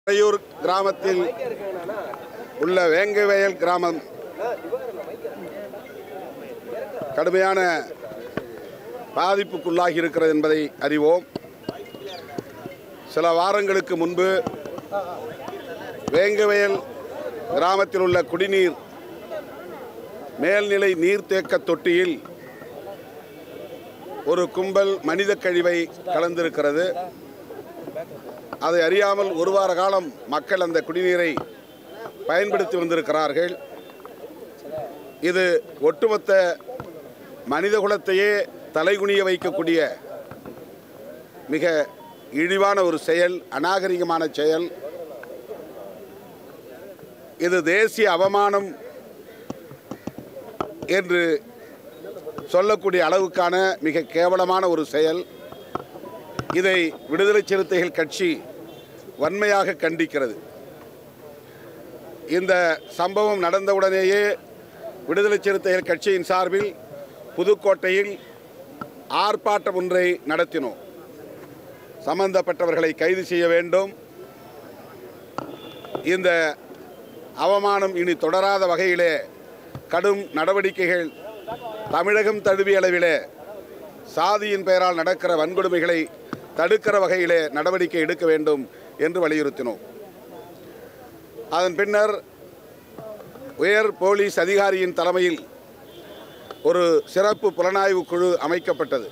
துறையூர் கிராமத்தில் உள்ள வேங்கவயல் கிராமம் கடுமையான பாதிப்புக்குள்ளாகி இருக்கிறது என்பதை அறிவோம் சில வாரங்களுக்கு முன்பு வேங்கவயல் கிராமத்தில் உள்ள குடிநீர் மேல்நிலை நீர்த்தேக்க தொட்டியில் ஒரு கும்பல் மனித கழிவை கலந்திருக்கிறது அதை அறியாமல் ஒரு வார காலம் மக்கள் அந்த குடிநீரை பயன்படுத்தி வந்திருக்கிறார்கள் இது ஒட்டுமொத்த மனிதகுலத்தையே தலைகுனிய வைக்கக்கூடிய மிக இழிவான ஒரு செயல் அநாகரிகமான செயல் இது தேசிய அவமானம் என்று சொல்லக்கூடிய அளவுக்கான மிக கேவலமான ஒரு செயல் இதை விடுதலை சிறுத்தைகள் கட்சி வன்மையாக கண்டிக்கிறது இந்த சம்பவம் நடந்தவுடனேயே விடுதலை சிறுத்தைகள் கட்சியின் சார்பில் புதுக்கோட்டையில் ஆர்ப்பாட்டம் ஒன்றை நடத்தினோம் சம்பந்தப்பட்டவர்களை கைது செய்ய வேண்டும் இந்த அவமானம் இனி தொடராத வகையிலே கடும் நடவடிக்கைகள் தமிழகம் தழுவிய அளவிலே சாதியின் பெயரால் நடக்கிற வன்கொடுமைகளை தடுக்கிற வகையிலே நடவடிக்கை எடுக்க வேண்டும் என்று வலியுறுத்தினோம் அதன் பின்னர் உயர் போலீஸ் அதிகாரியின் தலைமையில் ஒரு சிறப்பு புலனாய்வு குழு அமைக்கப்பட்டது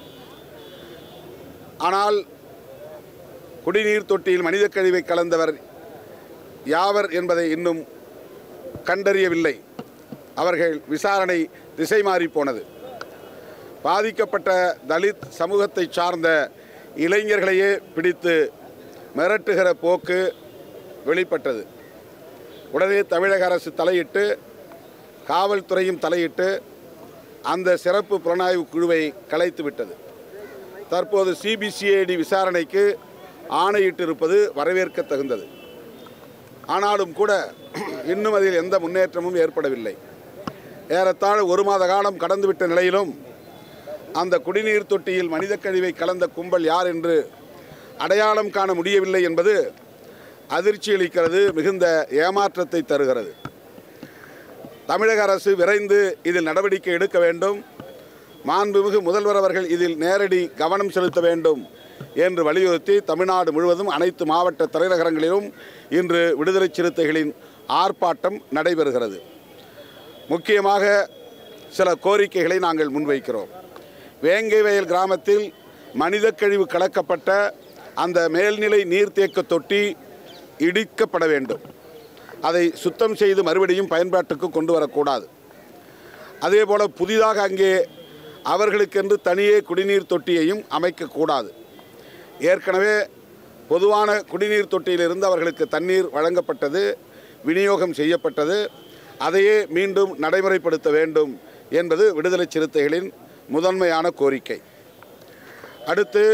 ஆனால் குடிநீர் தொட்டியில் மனித கழிவை கலந்தவர் யாவர் என்பதை இன்னும் கண்டறியவில்லை அவர்கள் விசாரணை திசை மாறி போனது பாதிக்கப்பட்ட தலித் சமூகத்தை சார்ந்த இளைஞர்களையே பிடித்து மிரட்டுகிற போக்கு வெளிப்பட்டது உடனே தமிழக அரசு தலையிட்டு காவல்துறையும் தலையிட்டு அந்த சிறப்பு புலனாய்வு குழுவை கலைத்து விட்டது தற்போது சிபிசிஐடி விசாரணைக்கு ஆணையிட்டிருப்பது வரவேற்க தகுந்தது ஆனாலும் கூட இன்னும் அதில் எந்த முன்னேற்றமும் ஏற்படவில்லை ஏறத்தாழ ஒரு மாத காலம் கடந்துவிட்ட நிலையிலும் அந்த குடிநீர் தொட்டியில் மனித கழிவை கலந்த கும்பல் யார் என்று அடையாளம் காண முடியவில்லை என்பது அதிர்ச்சி அளிக்கிறது மிகுந்த ஏமாற்றத்தை தருகிறது தமிழக அரசு விரைந்து இதில் நடவடிக்கை எடுக்க வேண்டும் மாண்புமிகு முதல்வர் அவர்கள் இதில் நேரடி கவனம் செலுத்த வேண்டும் என்று வலியுறுத்தி தமிழ்நாடு முழுவதும் அனைத்து மாவட்ட தலைநகரங்களிலும் இன்று விடுதலை சிறுத்தைகளின் ஆர்ப்பாட்டம் நடைபெறுகிறது முக்கியமாக சில கோரிக்கைகளை நாங்கள் முன்வைக்கிறோம் வேங்கை வயல் கிராமத்தில் மனித கழிவு கலக்கப்பட்ட அந்த மேல்நிலை நீர்த்தேக்க தொட்டி இடிக்கப்பட வேண்டும் அதை சுத்தம் செய்து மறுபடியும் பயன்பாட்டுக்கு கொண்டு வரக்கூடாது அதேபோல் புதிதாக அங்கே அவர்களுக்கென்று தனியே குடிநீர் தொட்டியையும் அமைக்கக்கூடாது ஏற்கனவே பொதுவான குடிநீர் தொட்டியிலிருந்து அவர்களுக்கு தண்ணீர் வழங்கப்பட்டது விநியோகம் செய்யப்பட்டது அதையே மீண்டும் நடைமுறைப்படுத்த வேண்டும் என்பது விடுதலை சிறுத்தைகளின் முதன்மையான கோரிக்கை அடுத்து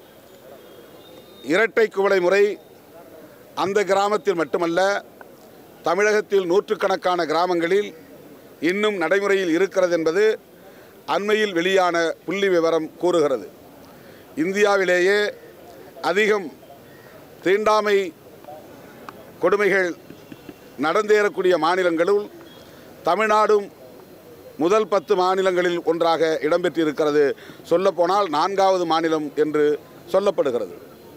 இரட்டை குவளை முறை அந்த கிராமத்தில் மட்டுமல்ல தமிழகத்தில் நூற்றுக்கணக்கான கிராமங்களில் இன்னும் நடைமுறையில் இருக்கிறது என்பது அண்மையில் வெளியான புள்ளி விவரம் கூறுகிறது இந்தியாவிலேயே அதிகம் தீண்டாமை கொடுமைகள் நடந்தேறக்கூடிய மாநிலங்களுள் தமிழ்நாடும் முதல் பத்து மாநிலங்களில் ஒன்றாக இடம்பெற்றிருக்கிறது சொல்லப்போனால் நான்காவது மாநிலம் என்று சொல்லப்படுகிறது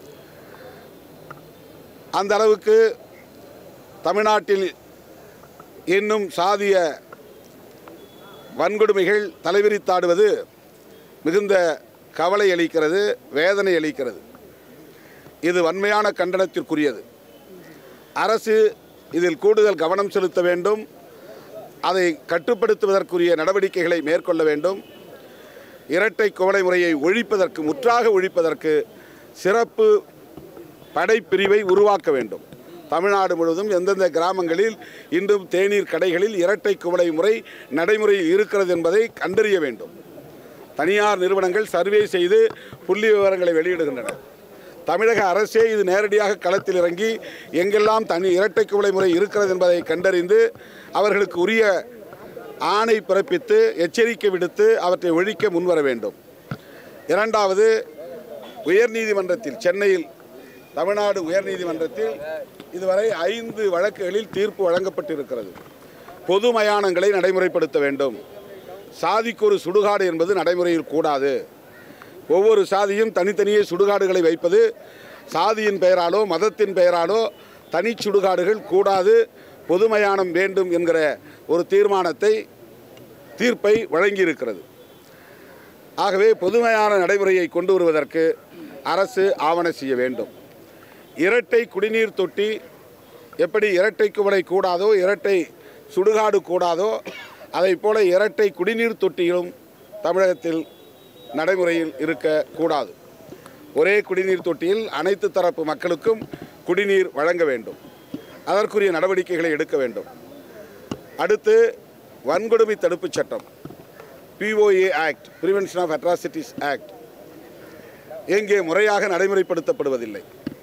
அந்த அளவுக்கு தமிழ்நாட்டில் இன்னும் சாதிய வன்கொடுமைகள் தலைவிரித்தாடுவது மிகுந்த கவலை அளிக்கிறது வேதனை அளிக்கிறது இது வன்மையான கண்டனத்திற்குரியது அரசு இதில் கூடுதல் கவனம் செலுத்த வேண்டும் அதை கட்டுப்படுத்துவதற்குரிய நடவடிக்கைகளை மேற்கொள்ள வேண்டும் இரட்டை குவளை முறையை ஒழிப்பதற்கு முற்றாக ஒழிப்பதற்கு சிறப்பு படைப்பிரிவை உருவாக்க வேண்டும் தமிழ்நாடு முழுவதும் எந்தெந்த கிராமங்களில் இன்றும் தேநீர் கடைகளில் இரட்டை குவளை முறை நடைமுறையில் இருக்கிறது என்பதை கண்டறிய வேண்டும் தனியார் நிறுவனங்கள் சர்வே செய்து புள்ளி விவரங்களை வெளியிடுகின்றன தமிழக அரசே இது நேரடியாக களத்தில் இறங்கி எங்கெல்லாம் தனி இரட்டை குவளை முறை இருக்கிறது என்பதை கண்டறிந்து அவர்களுக்கு உரிய ஆணை பிறப்பித்து எச்சரிக்கை விடுத்து அவற்றை ஒழிக்க முன்வர வேண்டும் இரண்டாவது உயர்நீதிமன்றத்தில் சென்னையில் தமிழ்நாடு உயர்நீதிமன்றத்தில் இதுவரை ஐந்து வழக்குகளில் தீர்ப்பு வழங்கப்பட்டிருக்கிறது பொது மயானங்களை நடைமுறைப்படுத்த வேண்டும் சாதிக்கு ஒரு சுடுகாடு என்பது நடைமுறையில் கூடாது ஒவ்வொரு சாதியும் தனித்தனியே சுடுகாடுகளை வைப்பது சாதியின் பெயராலோ மதத்தின் பெயராலோ தனி சுடுகாடுகள் கூடாது பொதுமயானம் வேண்டும் என்கிற ஒரு தீர்மானத்தை தீர்ப்பை வழங்கியிருக்கிறது ஆகவே பொதுமையான நடைமுறையை கொண்டு வருவதற்கு அரசு ஆவண செய்ய வேண்டும் இரட்டை குடிநீர் தொட்டி எப்படி இரட்டை குவளை கூடாதோ இரட்டை சுடுகாடு கூடாதோ அதைப் போல இரட்டை குடிநீர் தொட்டியும் தமிழகத்தில் நடைமுறையில் இருக்கக்கூடாது ஒரே குடிநீர் தொட்டியில் அனைத்து தரப்பு மக்களுக்கும் குடிநீர் வழங்க வேண்டும் அதற்குரிய நடவடிக்கைகளை எடுக்க வேண்டும் அடுத்து வன்கொடுமை தடுப்புச் சட்டம் POA act prevention of atrocities act எங்கே முறையாக நடைமுறைப்படுத்தப்படுவதில்லை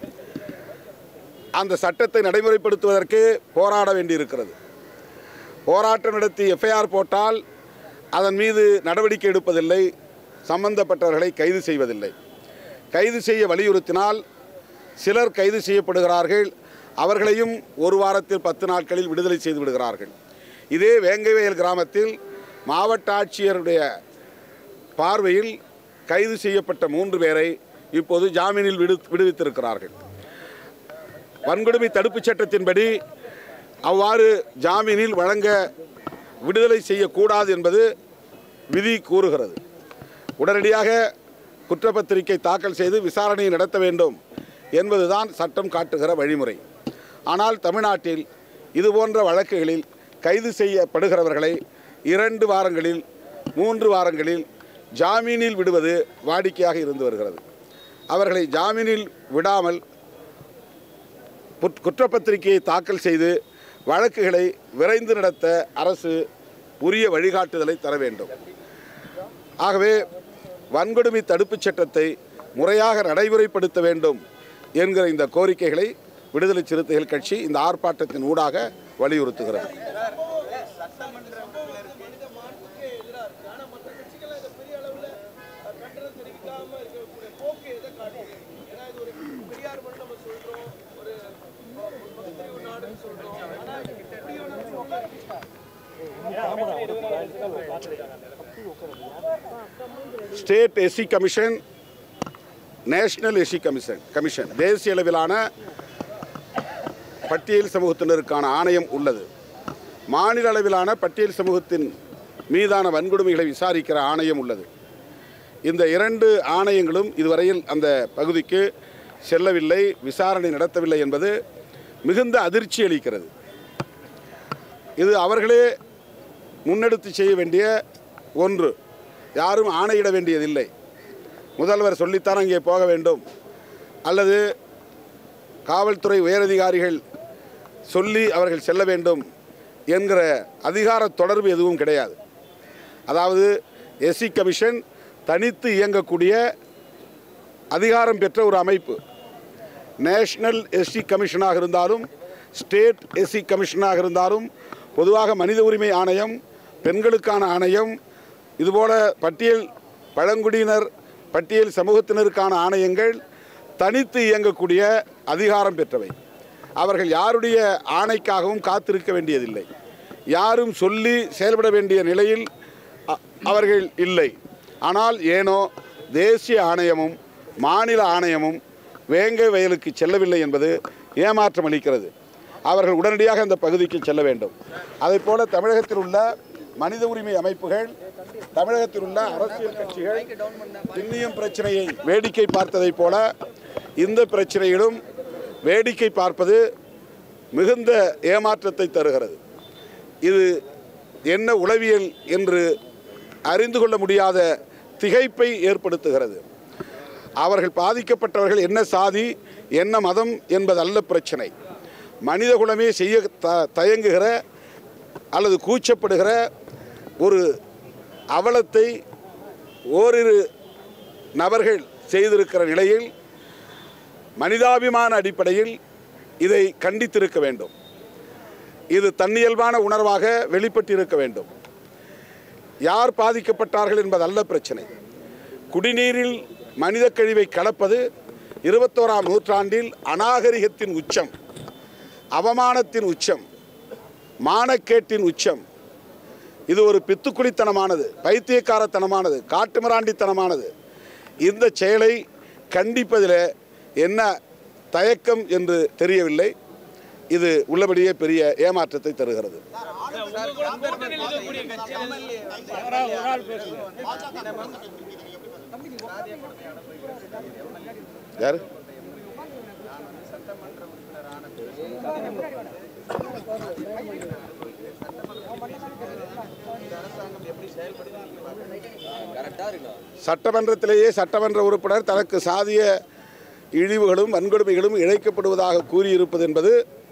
அந்த சட்டத்தை நடைமுறைப்படுத்துவதற்கு போராட வேண்டியிருக்கிறது போராட்டம் நடத்தி எஃப்ஐஆர் போட்டால் அதன் மீது நடவடிக்கை எடுப்பதில்லை சம்பந்தப்பட்டவர்களை கைது செய்வதில்லை கைது செய்ய வலியுறுத்தினால் சிலர் கைது செய்யப்படுகிறார்கள் அவர்களையும் ஒரு வாரத்தில் பத்து நாட்களில் விடுதலை செய்து விடுகிறார்கள் இதே வேங்கவேல் கிராமத்தில் மாவட்ட ஆட்சியருடைய பார்வையில் கைது செய்யப்பட்ட மூன்று பேரை இப்போது ஜாமீனில் விடு விடுவித்திருக்கிறார்கள் வன்கொடுமை தடுப்புச் சட்டத்தின்படி அவ்வாறு ஜாமீனில் வழங்க விடுதலை செய்யக்கூடாது என்பது விதி கூறுகிறது உடனடியாக குற்றப்பத்திரிகை தாக்கல் செய்து விசாரணையை நடத்த வேண்டும் என்பதுதான் சட்டம் காட்டுகிற வழிமுறை ஆனால் தமிழ்நாட்டில் இதுபோன்ற வழக்குகளில் கைது செய்யப்படுகிறவர்களை இரண்டு வாரங்களில் மூன்று வாரங்களில் ஜாமீனில் விடுவது வாடிக்கையாக இருந்து வருகிறது அவர்களை ஜாமீனில் விடாமல் புற்- குற்றப்பத்திரிகையை தாக்கல் செய்து வழக்குகளை விரைந்து நடத்த அரசு உரிய வழிகாட்டுதலை தர வேண்டும் ஆகவே வன்கொடுமை தடுப்புச் சட்டத்தை முறையாக நடைமுறைப்படுத்த வேண்டும் என்கிற இந்த கோரிக்கைகளை விடுதலை சிறுத்தைகள் கட்சி இந்த ஆர்ப்பாட்டத்தின் ஊடாக வலியுறுத்துகிறது state SC commission national SC commission commission தேசிய அளவிலான பட்டியல் சமூகத்தினருக்கான ஆணையம் உள்ளது மாநில அளவிலான பட்டியல் சமூகத்தின் மீதான வன்கொடுமைகளை விசாரிக்கிற ஆணையம் உள்ளது இந்த இரண்டு ஆணையங்களும் இதுவரையில் அந்த பகுதிக்கு செல்லவில்லை விசாரணை நடத்தவில்லை என்பது மிகுந்த அதிர்ச்சி அளிக்கிறது இது அவர்களே முன்னெடுத்து செய்ய வேண்டிய ஒன்று யாரும் ஆணையிட வேண்டியதில்லை முதல்வர் சொல்லித்தான் அங்கே போக வேண்டும் அல்லது காவல்துறை உயரதிகாரிகள் சொல்லி அவர்கள் செல்ல வேண்டும் என்கிற அதிகார தொடர்பு எதுவும் கிடையாது அதாவது எஸ்சி கமிஷன் தனித்து இயங்கக்கூடிய அதிகாரம் பெற்ற ஒரு அமைப்பு நேஷனல் எஸ்சி கமிஷனாக இருந்தாலும் ஸ்டேட் எஸ்சி கமிஷனாக இருந்தாலும் பொதுவாக மனித உரிமை ஆணையம் பெண்களுக்கான ஆணையம் இதுபோல பட்டியல் பழங்குடியினர் பட்டியல் சமூகத்தினருக்கான ஆணையங்கள் தனித்து இயங்கக்கூடிய அதிகாரம் பெற்றவை அவர்கள் யாருடைய ஆணைக்காகவும் காத்திருக்க வேண்டியதில்லை யாரும் சொல்லி செயல்பட வேண்டிய நிலையில் அ- அவர்கள் இல்லை ஆனால் ஏனோ தேசிய ஆணையமும் மாநில ஆணையமும் வேங்கை வயலுக்கு செல்லவில்லை என்பது ஏமாற்றம் அளிக்கிறது அவர்கள் உடனடியாக அந்த பகுதிக்கு செல்ல வேண்டும் அதைப் போல தமிழகத்தில் உள்ள மனித உரிமை அமைப்புகள் தமிழகத்தில் உள்ள அரசியல் கட்சிகள் இன்னியும் பிரச்சனையை வேடிக்கை பார்த்ததைப் போல இந்த பிரச்சனையிலும் வேடிக்கை பார்ப்பது மிகுந்த ஏமாற்றத்தை தருகிறது இது என்ன உளவியல் என்று அறிந்து கொள்ள முடியாத திகைப்பை ஏற்படுத்துகிறது அவர்கள் பாதிக்கப்பட்டவர்கள் என்ன சாதி என்ன மதம் என்பதல்ல பிரச்சனை மனிதகுலமே செய்ய த தயங்குகிற அல்லது கூச்சப்படுகிற ஒரு அவலத்தை ஓரிரு நபர்கள் செய்திருக்கிற நிலையில் மனிதாபிமான அடிப்படையில் இதை கண்டித்திருக்க வேண்டும் இது தன்னியல்பான உணர்வாக வெளிப்பட்டிருக்க வேண்டும் யார் பாதிக்கப்பட்டார்கள் என்பதல்ல பிரச்சனை குடிநீரில் மனித கழிவை கலப்பது இருபத்தோராம் நூற்றாண்டில் அநாகரிகத்தின் உச்சம் அவமானத்தின் உச்சம் மானக்கேட்டின் உச்சம் இது ஒரு பித்துக்குளித்தனமானது பைத்தியக்காரத்தனமானது காட்டுமிராண்டித்தனமானது இந்த செயலை கண்டிப்பதில் என்ன தயக்கம் என்று தெரியவில்லை இது உள்ளபடியே பெரிய ஏமாற்றத்தை தருகிறது யாரு சட்டமன்றத்திலேயே சட்டமன்ற உறுப்பினர் தனக்கு சாதிய இழிவுகளும் வன்கொடுமைகளும் இழைக்கப்படுவதாக கூறியிருப்பது என்பது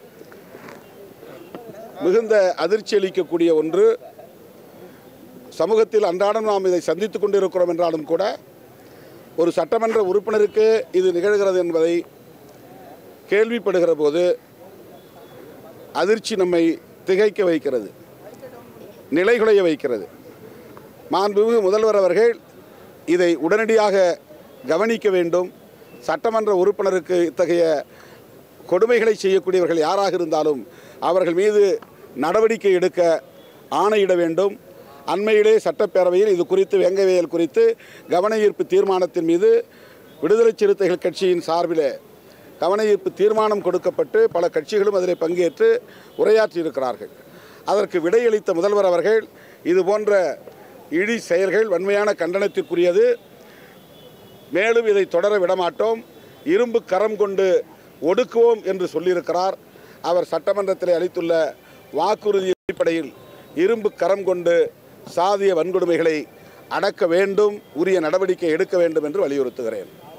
மிகுந்த அதிர்ச்சி அளிக்கக்கூடிய ஒன்று சமூகத்தில் அன்றாடம் நாம் இதை சந்தித்துக் கொண்டிருக்கிறோம் என்றாலும் கூட ஒரு சட்டமன்ற உறுப்பினருக்கு இது நிகழ்கிறது என்பதை கேள்விப்படுகிற போது அதிர்ச்சி நம்மை திகைக்க வைக்கிறது நிலைகுலைய வைக்கிறது மாண்புமிகு முதல்வர் அவர்கள் இதை உடனடியாக கவனிக்க வேண்டும் சட்டமன்ற உறுப்பினருக்கு இத்தகைய கொடுமைகளை செய்யக்கூடியவர்கள் யாராக இருந்தாலும் அவர்கள் மீது நடவடிக்கை எடுக்க ஆணையிட வேண்டும் அண்மையிலே சட்டப்பேரவையில் இது குறித்து வெங்கவேயல் குறித்து கவன ஈர்ப்பு தீர்மானத்தின் மீது விடுதலை சிறுத்தைகள் கட்சியின் சார்பில் கவன ஈர்ப்பு தீர்மானம் கொடுக்கப்பட்டு பல கட்சிகளும் அதில் பங்கேற்று உரையாற்றியிருக்கிறார்கள் அதற்கு விடையளித்த முதல்வர் அவர்கள் இது போன்ற இழி செயல்கள் வன்மையான கண்டனத்திற்குரியது மேலும் இதை தொடர விடமாட்டோம் இரும்பு கரம் கொண்டு ஒடுக்குவோம் என்று சொல்லியிருக்கிறார் அவர் சட்டமன்றத்தில் அளித்துள்ள வாக்குறுதி அடிப்படையில் இரும்பு கரம் கொண்டு சாதிய வன்கொடுமைகளை அடக்க வேண்டும் உரிய நடவடிக்கை எடுக்க வேண்டும் என்று வலியுறுத்துகிறேன்